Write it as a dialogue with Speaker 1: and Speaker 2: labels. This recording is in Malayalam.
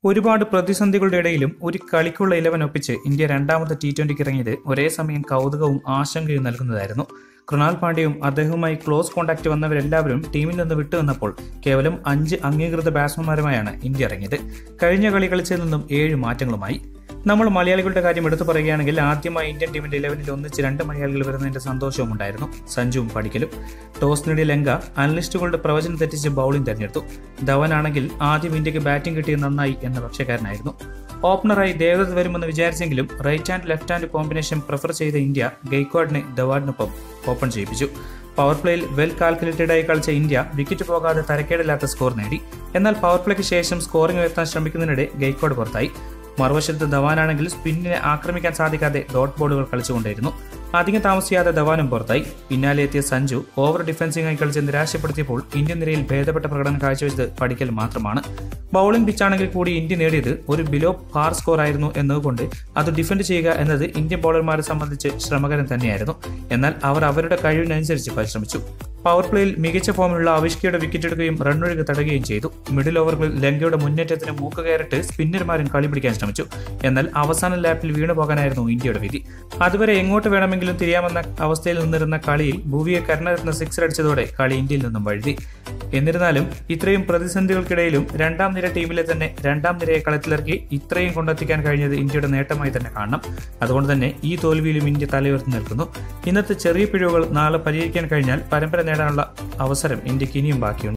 Speaker 1: ഒരുപാട് പ്രതിസന്ധികളുടെ ഇടയിലും ഒരു കളിക്കുള്ള ഇലവൻ ഒപ്പിച്ച് ഇന്ത്യ രണ്ടാമത്തെ ടി ട്വന്റിക്ക് ഇറങ്ങിയത് ഒരേ സമയം കൗതുകവും ആശങ്കയും നൽകുന്നതായിരുന്നു കൃണാൽ പാണ്ഡ്യയും അദ്ദേഹവുമായി ക്ലോസ് കോൺടാക്ട് വന്നവരെല്ലാവരും ടീമിൽ നിന്ന് വിട്ടുനിന്നപ്പോൾ കേവലം അഞ്ച് അംഗീകൃത ബാറ്റ്സ്മാൻമാരുമായാണ് ഇന്ത്യ ഇറങ്ങിയത് കഴിഞ്ഞ കളി കളിച്ചതിൽ നിന്നും ഏഴ് മാറ്റങ്ങളുമായി നമ്മൾ മലയാളികളുടെ കാര്യം എടുത്തു പറയുകയാണെങ്കിൽ ആദ്യമായി ഇന്ത്യൻ ടീമിന്റെ ഇലവനിൽ ഒന്നിച്ച് രണ്ട് മലയാളികൾ വരുന്നതിന്റെ സന്തോഷവും ഉണ്ടായിരുന്നു സഞ്ജുവും പഠിക്കലും ടോസ് നേടിയ ലങ്ക അനലിസ്റ്റുകളുടെ പ്രവചനം തെറ്റിച്ച് ബൌളിംഗ് തെരഞ്ഞെടുത്തു ധവനാണെങ്കിൽ ആദ്യം ഇന്ത്യക്ക് ബാറ്റിംഗ് കിട്ടിയത് നന്നായി എന്ന പക്ഷക്കാരനായിരുന്നു ഓപ്പണറായി ദേവദത്ത് വരുമെന്ന് വിചാരിച്ചെങ്കിലും right hand left hand combination prefer ചെയ്ത ഇന്ത്യ ഗെയ്ക്വാഡിനെ ധവാഡിനൊപ്പം ഓപ്പൺ ചെയ്യിപ്പിച്ചു പവർ പ്ലേയിൽ വെൽ കാൽക്കുലേറ്റഡ് ആയി കളിച്ച ഇന്ത്യ വിക്കറ്റ് പോകാതെ തരക്കേടില്ലാത്ത സ്കോർ നേടി എന്നാൽ പവർ പ്ലേക്ക് ശേഷം സ്കോറിംഗ് ഉയർത്താൻ ശ്രമിക്കുന്നതിനിടെ ഗെയ്ക്വാഡ് പുറത്തായി മറുവശത്ത് ധവാനാണെങ്കിൽ സ്പിന്നിനെ ആക്രമിക്കാൻ സാധിക്കാതെ ഡോട്ട് ബോളുകൾ കളിച്ചുകൊണ്ടിരുന്നു അധികം താമസിയാതെ ധവാനും പുറത്തായി പിന്നാലെ എത്തിയ സഞ്ജു ഓവർ ഡിഫൻസിംഗായി കളിച്ച് നിരാശപ്പെടുത്തിയപ്പോൾ ഇന്ത്യൻ നിരയിൽ ഭേദപ്പെട്ട പ്രകടനം കാഴ്ചവെച്ചത് പഠിക്കൽ മാത്രമാണ് ബൌളിംഗ് പിച്ചാണെങ്കിൽ കൂടി ഇന്ത്യ നേടിയത് ഒരു ബിലോ പാർ സ്കോർ ആയിരുന്നു എന്നതുകൊണ്ട് അത് ഡിഫെൻഡ് ചെയ്യുക എന്നത് ഇന്ത്യൻ ബൗളർമാരെ സംബന്ധിച്ച് ശ്രമകരം തന്നെയായിരുന്നു എന്നാൽ അവർ അവരുടെ കഴിവിനനുസരിച്ച് പരിശ്രമിച്ചു പവർ പ്ലേയിൽ മികച്ച ഫോമിലുള്ള അവിഷ്കയുടെ വിക്കറ്റ് എടുക്കുകയും റണ്ണൊഴുക്ക് തടയുകയും ചെയ്തു മിഡിൽ ഓവറുകളിൽ ലങ്കയുടെ മുന്നേറ്റത്തിന് മൂക്ക് കയറിട്ട് സ്പിന്നർമാരും കളി പിടിക്കാൻ ശ്രമിച്ചു എന്നാൽ അവസാന ലാപ്പിൽ വീണു പോകാനായിരുന്നു ഇന്ത്യയുടെ വിധി അതുവരെ എങ്ങോട്ട് വേണമെങ്കിലും തിരിയാമെന്ന അവസ്ഥയിൽ നിന്നിരുന്ന കളിയിൽ ഭൂവിയെ കരുണരത്ന സിക്സർ അടിച്ചതോടെ കളി ഇന്ത്യയിൽ നിന്നും വഴുതി എന്നിരുന്നാലും ഇത്രയും പ്രതിസന്ധികൾക്കിടയിലും രണ്ടാം നിര ടീമിലെ തന്നെ രണ്ടാം നിരയെ കളത്തിലിറക്കി ഇത്രയും കൊണ്ടെത്തിക്കാൻ കഴിഞ്ഞത് ഇന്ത്യയുടെ നേട്ടമായി തന്നെ കാണണം അതുകൊണ്ട് തന്നെ ഈ തോൽവിയിലും ഇന്ത്യ തലയുയർത്തി നിൽക്കുന്നു ഇന്നത്തെ ചെറിയ പിഴവുകൾ നാളെ പരിഹരിക്കാൻ കഴിഞ്ഞാൽ പരമ്പര നേടാനുള്ള അവസരം ഇന്ത്യക്ക് ഇനിയും ബാക്കിയുണ്ട്